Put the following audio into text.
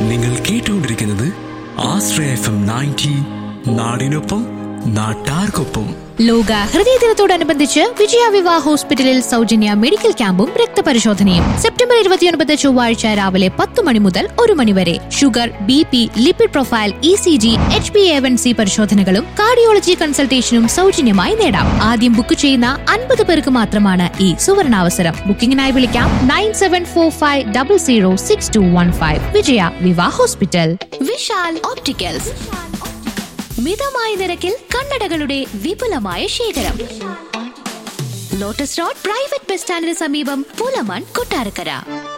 നിങ്ങൾ കേട്ടുകൊണ്ടിരിക്കുന്നത് ആശ്രയ F M ninety നാടിനൊപ്പം നാട്ടാർക്കൊപ്പം ലോക ഹൃദയ ദിനത്തോടനുബന്ധിച്ച് വിജയ വിവാഹ ഹോസ്പിറ്റലിൽ സൗജന്യ മെഡിക്കൽ ക്യാമ്പും രക്തപരിശോധനയും സെപ്റ്റംബർ ഇരുപത്തിയൊൻപത് ചൊവ്വാഴ്ച രാവിലെ പത്ത് മണി മുതൽ ഒരു മണിവരെ sugar B P lipid profile E C G H B A one C പരിശോധനകളും കാർഡിയോളജി കൺസൾട്ടേഷനും സൗജന്യമായി നേടാം ആദ്യം ബുക്ക് ചെയ്യുന്ന അൻപത് പേർക്ക് മാത്രമാണ് ഈ സുവർണാവസരം ബുക്കിംഗിനായി വിളിക്കാം nine seven four five double zero six two one five Vijaya വിവാഹ ഹോസ്പിറ്റൽ വിശാൽ ഓപ്റ്റിക്കൽസ് മിതമായ നിരക്കിൽ കണ്ണടകളുടെ വിപുലമായ ശേഖരം ലോട്ടസ് റോഡ് പ്രൈവറ്റ് ബസ് സ്റ്റാൻഡിന് സമീപം പുലമൺ കൊട്ടാരക്കര